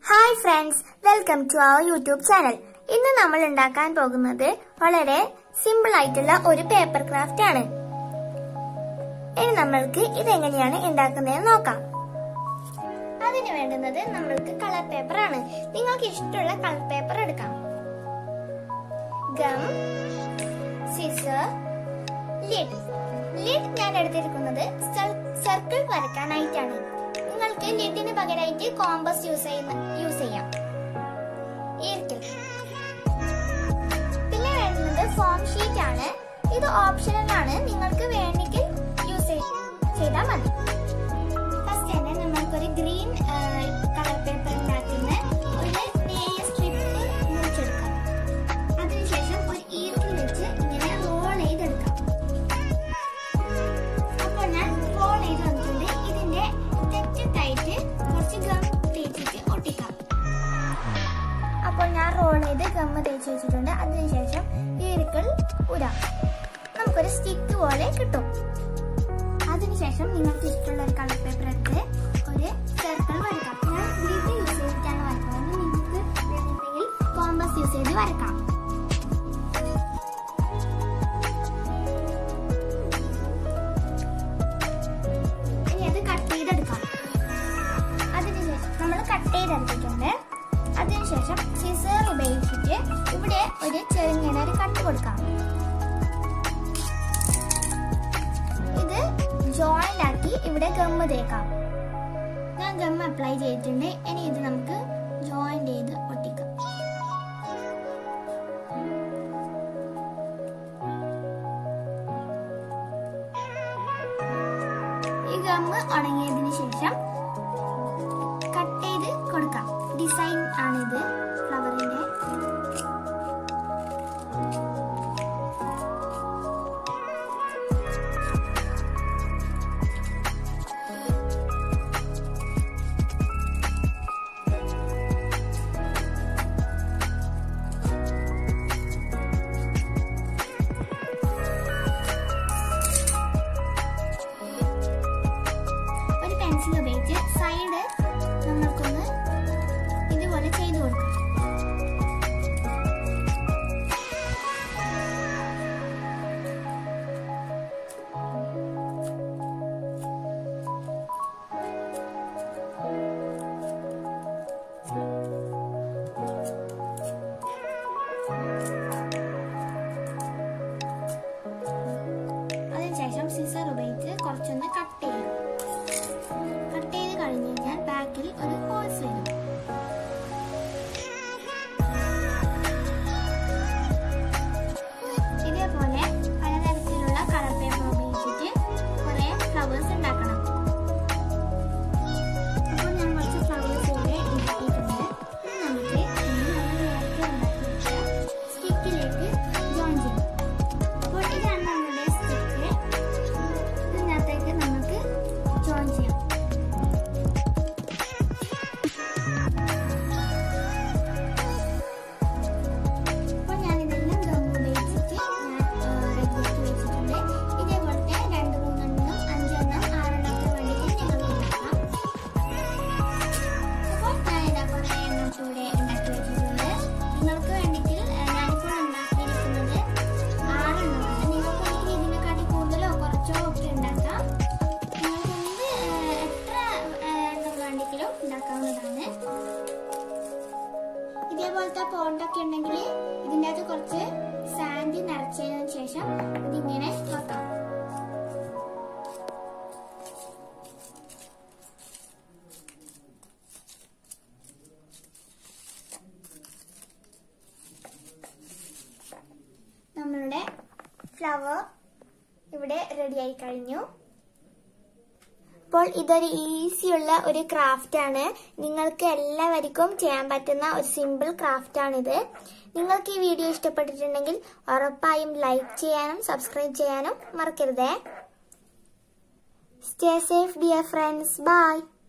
hi friends welcome to our YouTube channel ഇന്ന് നമ്മൾ ഉണ്ടാക്കാൻ പോകുന്നത് വളരെ സിമ്പിൾ ആയിട്ടുള്ള ഒരു പേപ്പർ ക്രാഫ്റ്റ് ആണ് ഇനി നമ്മൾക്ക് ഇതെങ്ങനെയാണ് ഉണ്ടാക്കുന്നതെന്ന് നോക്കാം അതിന് വേണ്ടുന്നത് നമ്മൾക്ക് കളർ പേപ്പർ ആണ് നിങ്ങൾക്ക് ഇഷ്ടമുള്ള കളർ പേപ്പർ എടുക്കാം ഗം സിസർ ലിഡ് ലിഡ് ഞാൻ എടുത്തിരിക്കുന്നത് സർക്കിൾ വരയ്ക്കാനായിട്ടാണ് നിങ്ങൾക്ക് ലിഡിന് പകരമായിട്ട് കോമ്പസ് യൂസ് ചെയ്യുന്ന യൂസ് ചെയ്യാം ഈർക്കിൽ പിന്നെ വേണ്ടുന്നത് ഫോം ഷീറ്റ് ആണ് ഇത് ഓപ്ഷണൽ ആണ് നിങ്ങൾക്ക് വേണമെങ്കിൽ യൂസ് ചെയ്താൽ മതി ഫസ്റ്റ് തന്നെ നമ്മൾക്കൊരു ഗ്രീൻ കളർ പേപ്പർ ഉണ്ടാക്കുന്ന ഒരു നേരിയ സ്ട്രിപ്പ് മുറിച്ചെടുക്കാം അതിനുശേഷം ഒരു ഈർക്കിൽ വെച്ച് ഇങ്ങനെ റോൾ ചെയ്തെടുക്കാം അപ്പോൾ ഞാൻ റോൾ ചെയ്ത് വന്നിട്ടുണ്ട് ഇതിന്റെ തെറ്റിട്ടായിട്ട് കുറച്ച് ഗം തേച്ചിട്ട് ഒട്ടിക്കാം അപ്പോൾ ഞാൻ റോൾ ചെയ്ത് ഗമ്മ തേച്ച് വെച്ചിട്ടുണ്ട് അതിനുശേഷം ഈർക്കിൾ ഉരാം നമുക്കൊരു സ്റ്റിക്ക് പോലെ കിട്ടും അതിനുശേഷം നിങ്ങൾക്ക് ഇഷ്ടമുള്ള ഒരു കളർ പേപ്പർ എടുത്ത് ഒരു സർക്കിൾ വരയ്ക്കാം ഞാൻ ഗ്രിഡ് യൂസ് ചെയ്തിട്ടാണ് വരക്കുന്നത് നിങ്ങൾക്ക് വേണമെങ്കിൽ കോമ്പസ് യൂസ് ചെയ്ത് വരക്കാം ഇനി അത് കട്ട് ചെയ്തെടുക്കാം അതിനുശേഷം നമ്മൾ കട്ട് ചെയ്തെടുത്തിട്ടുണ്ട് അതിനുശേഷം സിസർ ഉപയോഗിച്ചിട്ട് ഇവിടെ ഒരു ചെറുങ്ങനെ ഒരു കട്ട് കൊടുക്കാം ഇത് ജോയിന്റ് ആക്കി ഇവിടെ ഗമ്മ് തേക്കാം ഞാൻ ഗമ്മ് അപ്ലൈ ചെയ്തിട്ടുണ്ട് ഇനി ഇത് നമുക്ക് ജോയിന്റ് ചെയ്ത് ഒട്ടിക്കാം ഈ ഗമ്മ് ഉണങ്ങിയതിന് ശേഷം കട്ട് ചെയ്ത് കൊടുക്കാം ഡിസൈൻ ആണിത് ഫ്ലവറിന്റെ ഒരു പെൻസിൽ ഉപയോഗിച്ച് സൈഡ് നമ്മൾക്കൊന്ന് ഇതുപോലെ ചെയ്തു കൊടുക്കാം അതിനുശേഷം സിസർ ഉപയോഗിച്ച് കുറച്ചൊന്ന് കട്ട് ചെയ്യും കട്ട് ചെയ്ത് കഴിഞ്ഞ് കഴിഞ്ഞാൽ ബാക്കിൽ ഒരു ഹോൾസ് വരും ഇതേപോലെ പലതരത്തിലുള്ള കളർ പേപ്പർ ഉപയോഗിച്ചിട്ട് കുറെ ഫ്ലവേഴ്സ് ഉണ്ടാക്കണം അപ്പോൾ ഞാൻ കുറച്ച് ഫ്ലവേഴ്സ് ഇവിടെ ഉണ്ടാക്കിയിട്ടുണ്ട് ഇനി നമുക്ക് ഇനി നമ്മൾ നേരത്തെ ഉണ്ടാക്കിയ സ്റ്റിക്കിലേക്ക് ജോയിൻ ചെയ്യും അപ്പോൾ ഇതാണ് നമ്മുടെ സ്റ്റിക്ക് ഇതിനകത്തേക്ക് നമുക്ക് ജോയിൻ ചെയ്യാം അപ്പോൾ ഞാൻ ഇതെല്ലാം ഗം ഉപയോഗിച്ചിട്ട് ഞാൻ റെഡിയാക്കി വെച്ചിട്ടുണ്ട് ഇതേപോലത്തെ രണ്ട് മൂന്നെണ്ണം അഞ്ചെണ്ണം ആറെണ്ണം ഒക്കെ വേണ്ടിയിട്ട് നിങ്ങൾക്ക് ഉണ്ടാക്കാം അപ്പോൾ ഞാൻ ഇതാ കുറേ എണ്ണം കൂടെ ഉണ്ടാക്കി വെച്ചിട്ടുണ്ട് നിങ്ങൾക്ക് വേണമെങ്കിൽ ഏഹ്, ഞാനിപ്പോൾ ഉണ്ടാക്കിയിരിക്കുന്നത് ആറെണ്ണമാണ് നിങ്ങൾക്ക് വേണമെങ്കിൽ ഇതിനെക്കാട്ടി കൂടുതലോ കുറച്ചോ ഒക്കെ ഉണ്ടാക്കാം നിങ്ങൾക്ക് എന്ത് ഏഹ്, എത്ര ഏഹ്, എണ്ണം വേണമെങ്കിലും ഉണ്ടാക്കാവുന്നതാണ് ഇതേപോലത്തെ പോണ്ടൊക്കെ ഉണ്ടെങ്കിൽ ഇതിൻ്റെ അകത്ത് കുറച്ച് സാൻഡ് നിറച്ചതിന് ശേഷം ഇതിങ്ങനെ വെക്കാം നമ്മളുടെ ഫ്ലവർ ഇവിടെ റെഡിയായി കഴിഞ്ഞു അപ്പോൾ ഇതൊരു ഈസിയുള്ള ഒരു ക്രാഫ്റ്റ് ആണ് നിങ്ങൾക്ക് എല്ലാവർക്കും ചെയ്യാൻ പറ്റുന്ന ഒരു സിമ്പിൾ ക്രാഫ്റ്റ് ആണിത് നിങ്ങൾക്ക് ഈ വീഡിയോ ഇഷ്ടപ്പെട്ടിട്ടുണ്ടെങ്കിൽ ഉറപ്പായും ലൈക്ക് ചെയ്യാനും സബ്സ്ക്രൈബ് ചെയ്യാനും മറക്കരുതേ stay safe dear friends by